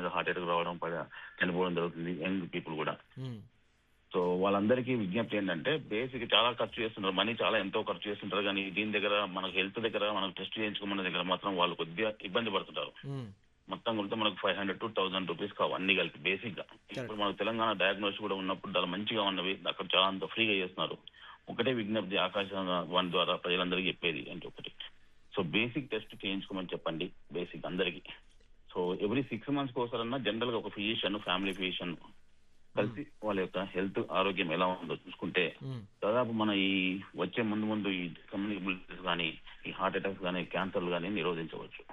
Sudden గా heart attack రావడం పడ- చనిపోవడం జరుగుతుంది యంగ్ పీపుల్ కూడా ఉమ్, సో వాళ్ళందరికీ విజ్ఞప్తి ఏంటంటే బేసిక్ చాలా ఖర్చు చేస్తున్నారు మనీ చాలా ఎంతో ఖర్చు చేస్తుంటారు కానీ దీని దగ్గర మనకు హెల్త్ దగ్గర మనకు టెస్ట్ చేయించుకున్న దగ్గర మాత్రం వాళ్ళు కొద్దిగా ఇబ్బంది పడుతుంటారు ఉమ్, మొత్తం కలిపితే మనకు five hundred two thousand rupees కావు అన్ని కలిపి బేసిక్ గా ఇప్పుడు మనకు తెలంగాణ డయాగ్నోస్ కూడా ఉన్నప్పుడు చాలా మంచిగా ఉన్నవి అక్కడ చాలా అంత ఫ్రీగా చేస్తున్నారు ఒకటే విజ్ఞప్తి ఆకాశ వన్ ద్వారా ప్రజలందరికీ చెప్పేది అంటే ఒకటి సో బేసిక్ టెస్ట్ చేయించుకోమని చెప్పండి బేసిక్ అందరికి సో ఎవ్రీ సిక్స్ మంత్స్ కోసారన్నా జనరల్ గా ఒక ఫిజిషియన్ ఫ్యామిలీ ఫిజిషియన్ కలిసి వాళ్ళ యొక్క హెల్త్ ఆరోగ్యం ఎలా ఉందో చూసుకుంటే ఉమ్, దాదాపు మన ఈ వచ్చే ముందు ముందు ఈ కమ్యూనికేబుల్స్ కానీ ఈ హార్ట్ అటాక్స్ కానీ క్యాన్సర్లు కానీ నిరోధించవచ్చు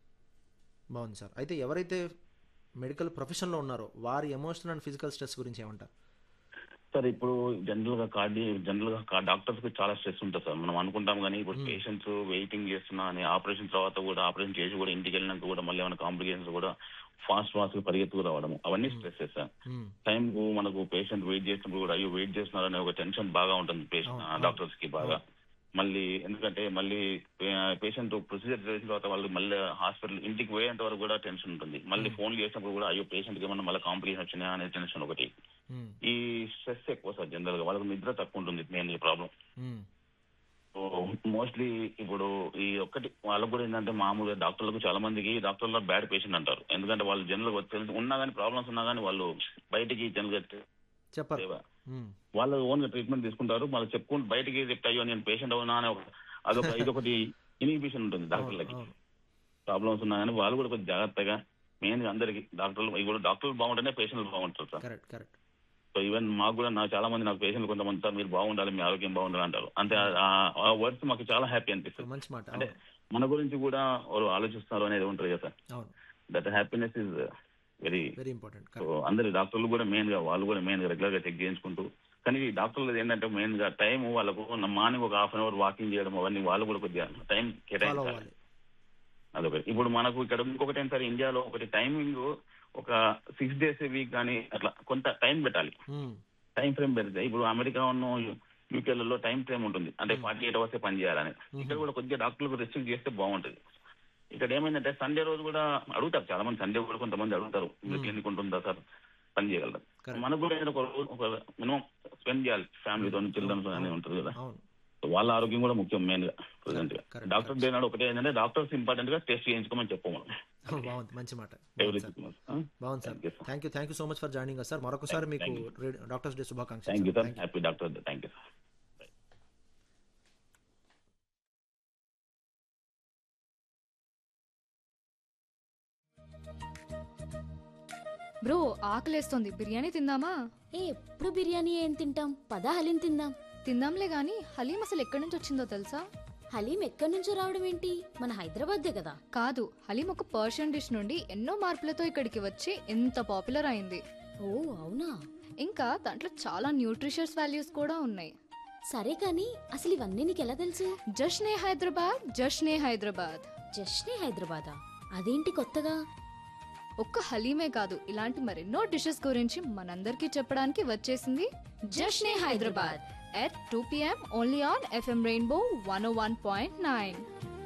బాగుంది సార్ అయితే ఎవరైతే మెడికల్ ప్రొఫెషన్లో ఉన్నారో వారి ఎమోషనల్ అండ్ ఫిజికల్ స్ట్రెస్ గురించి ఏమంటారు సార్ ఇప్పుడు జనరల్ గా కార్డి జనరల్ గా డాక్టర్స్ కి చాలా స్ట్రెస్ ఉంటుంది సార్ మనం అనుకుంటాం కానీ ఇప్పుడు పేషెంట్స్ వెయిటింగ్ చేస్తున్నా అని ఆపరేషన్ తర్వాత కూడా ఆపరేషన్ చేసి కూడా ఇంటికి వెళ్ళినాక కూడా మళ్ళీ ఏమైనా కాంప్లికేషన్స్ కూడా ఫాస్ట్ ఫాస్ట్ గా పరిగెత్తుకు రావడం అవన్నీ స్ట్రెస్ సార్ ఉమ్, టైం కు మనకు పేషెంట్ వెయిట్ చేసినప్పుడు కూడా అయ్యో వెయిట్ చేస్తున్నారనే ఒక టెన్షన్ బాగా ఉంటుంది అవును, పేషెంట్ అవును. డాక్టర్స్ కి బాగా మళ్ళీ ఎందుకంటే మళ్ళీ పేషెంట్ ప్రొసీజర్ చేసిన తర్వాత వాళ్ళు మళ్ళీ హాస్పిటల్ ఇంటికి పోయేంత వరకు కూడా టెన్షన్ ఉంటుంది మళ్ళీ ఫోన్ చేసినప్పుడు కూడా అయ్యో పేషెంట్ కి ఏమన్నా మళ్ళీ కాంప్లికేషన్ వచ్చినాయా అనే టెన్షన్ ఒకటి ఉమ్, ఈ స్ట్రెస్ ఎక్కువ సార్ జనరల్ గా వాళ్ళకి నిద్ర తక్కువ ఉంటుంది main problem um, so mostly ఇప్పుడు ఈ ఒక్కటి వాళ్ళకు కూడా ఏంటంటే మామూలుగా డాక్టర్లకు చాలా మందికి డాక్టర్ల బ్యాడ్ పేషెంట్ అంటారు ఎందుకంటే వాళ్ళు జనరల్ గా తెలుసు ఉన్నా కానీ ప్రాబ్లమ్స్ ఉన్నా కానీ వాళ్ళు బయటికి జనరల్ గా చెప్పరు సేవ- ఉమ్, వాళ్ళు ఓన్ గా ట్రీట్మెంట్ తీసుకుంటారు వాళ్ళు చెప్పుకుంటూ బయటికి చెప్తే అయ్యో నేను పేషెంట్ అవునా అని ఒక అదొక ఇదొకటి ఇనిబిషన్ ఉంటుంది అవును, డాక్టర్లకి అవును. ప్రాబ్లమ్స్ ఉన్నా కానీ వాళ్ళు కూడా కొంచెం జాగ్రత్తగా మెయిన్ గా అందరికి డాక్టర్లు ఇప్పుడు డాక్టర్లు బాగుంటేనే పేషెంట్లు బాగుంటారు sir correct correct so even మాకు కూడా నాకు చాలా మంది నాకు పేషెంట్లు కొంతమంది సార్ మీరు బాగుండాలి మీ ఆరోగ్యం బాగుండాలి అంటారు అంటే ఆ- ఆ వర్డ్స్ మాకు చాలా హ్యాపీ అనిపిస్తుంది మంచి మాట అంటే అవును మన గురించి కూడా వాళ్ళు ఆలోచిస్తున్నారు అనేది ఉంటుంది కదా సార్ అవును that happiness is very very important so correct అందరి డాక్టర్లు కూడా మెయిన్ గా వాళ్ళు కూడా మెయిన్ గా రెగ్యులర్ గా చెక్ చేయించుకుంటూ కానీ ఈ డాక్టర్లు ఏంటంటే మెయిన్ గా టైం వాళ్ళకు మార్నింగ్ ఒక హాఫ్ అన్ అవర్ వాకింగ్ చేయడం అవన్నీ వాళ్ళు కూడా కొద్దిగా టైం ఫాలో కేటాయించాలి అవ్వాలి అదొకటి ఇప్పుడు మనకు ఇక్కడ ఇంకొకటి ఏంటి సార్ ఇండియాలో ఒకటి టైమింగ్ ఒక సిక్స్ డేస్ వీక్ కానీ అట్లా కొంత టైం పెట్టాలి ఉమ్, టైం ఫ్రేమ్ పెడితే ఇప్పుడు అమెరికా ఉన్న యూకేలలో టైం ఫ్రేమ్ ఉంటుంది అంటే ఫార్టీ ఎయిట్ అవర్స్ పని చేయాలని ఇక్కడ కూడా కొద్దిగా డాక్టర్లకు రెస్ట్రిక్ట్ చేస్తే బాగుంటుంది ఇక్కడ ఏమైందంటే సండే రోజు కూడా అడుగుతారు చాలా మంది సండే కూడా కొంతమంది అడుగుతారు మీరు క్లినిక్ ఉంటుందా సార్ పని చేయగలరు Correct. మనకు కూడా ఏదైనా ఒక రోజు ఒక మినిమం స్పెండ్ చేయాలి ఫ్యామిలీతో చిల్డ్రన్స్ అని ఉంటుంది కదా అవును సో వాళ్ళ ఆరోగ్యం కూడా ముఖ్యం మెయిన్ గా ప్రజెంట్ గా Correct, డాక్టర్ దేనాడు ఒకటే ఏంటంటే డాక్టర్స్ ఇంపార్టెంట్ గా టెస్ట్ చేయించుకోమని చెప్పమను బాగుంది మంచి మాట ఎవ్రీ బాగుంది సార్ సిక్స్ మంత్స్ బాగుంది sir Thank you, sir. Thank you thank you so much for joining sir మరొకసారి మీకు Thank you. రే- డాక్టర్స్ డే శుభాకాంక్షలు thank you sir. Sir Thank you. Happy doctor thank you sir bro ఆకలేస్తోంది బిర్యానీ తిందామా ఏ ఎప్పుడు బిర్యానీ ఏం తింటాం పదా హలీం తిందాం తిందాంలే గాని హలీం అసలు ఎక్కడి నుంచి వచ్చిందో తెలుసా హలీం ఎక్కడి నుంచో రావడం ఏంటి మన హైదరాబాద్దే కదా కాదు హలీం ఒక పర్షియన్ డిష్ నుండి ఎన్నో మార్పులతో ఇక్కడికి వచ్చి ఎంత పాపులర్ అయింది ఓ అవునా ఇంకా దాంట్లో చాలా న్యూట్రిషియస్ వాల్యూస్ కూడా ఉన్నాయి సరే కానీ అసలు ఇవన్నీ నీకెలా తెలుసు జష్నే హైదరాబాద్ జష్నే హైదరాబాద్ జస్ట్నే హైదరాబాదా అదేంటి కొత్తగా ఒక్క హలీమే కాదు ఇలాంటి మరెన్నో డిషెస్ గురించి మనందరికీ చెప్పడానికి వచ్చేసింది Jashne Hyderabad at two PM only on FM rainbow one one point nine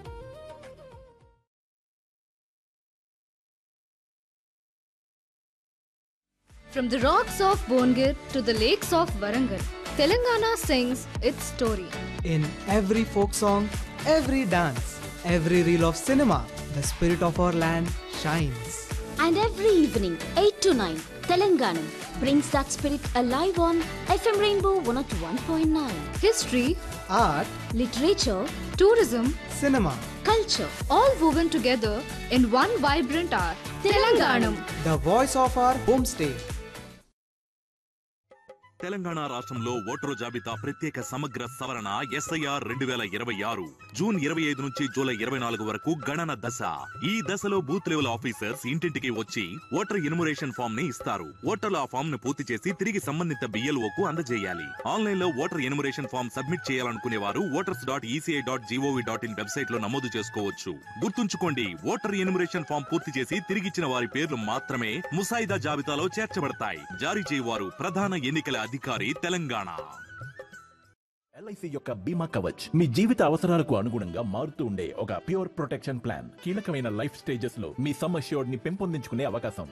From the rocks of Bongir to the lakes of Warangal, Telangana sings its story. In every folk song, every dance, every reel of cinema, the spirit of our land shines. And every evening, 8 to 9, Telanganam brings that spirit alive on FM Rainbow 101.9. History, Art, Literature, tourism, cinema, culture, all woven together in one vibrant art. Telanganam. the voice of our homestay. Telangana రాష్ట్రంలో voter జాబితా ప్రత్యేక సమగ్ర సవరణ SIR రెండు వేల ఇరవై ఆరు June ఇరవై ఐదు నుంచి జూలై ఇరవై నాలుగు వరకు గణన దశ ఈ దశలో బూత్ లెవెల్ ఆఫీసర్స్ ఇంటింటికి వచ్చి ఓటర్ ఇనుమరేషన్ ఫామ్ ని ఇస్తారు ఓటర్లు ఆ ఫామ్ ను పూర్తి చేసి తిరిగి సంబంధిత బిఎల్ఓ కు అందజేయాలి ఆన్లైన్ లో ఓటర్ ఎనుమరేషన్ ఫామ్ సబ్మిట్ చేయాలనుకునే వారు voters dot ECI dot gov dot in website లో నమోదు చేసుకోవచ్చు గుర్తుంచుకోండి ఓటర్ ఎనుమరేషన్ ఫామ్ పూర్తి చేసి తిరిగిచ్చిన వారి పేర్లు మాత్రమే ముసాయిదా జాబితాలో చేర్చబడతాయి జారీ చేయవారు ప్రధాన ఎన్నికల అధికారి తెలంగాణ ఎల్ఐసి యొక్క బీమా కవచ్ మీ జీవిత అవసరాలకు అనుగుణంగా మారుతూ ఉండే ఒక ప్యూర్ ప్రొటెక్షన్ ప్లాన్ కీలకమైన లైఫ్ స్టేజెస్ లో మీ సమ్ అష్యూర్డ్ ని పెంపొందించుకునే అవకాశం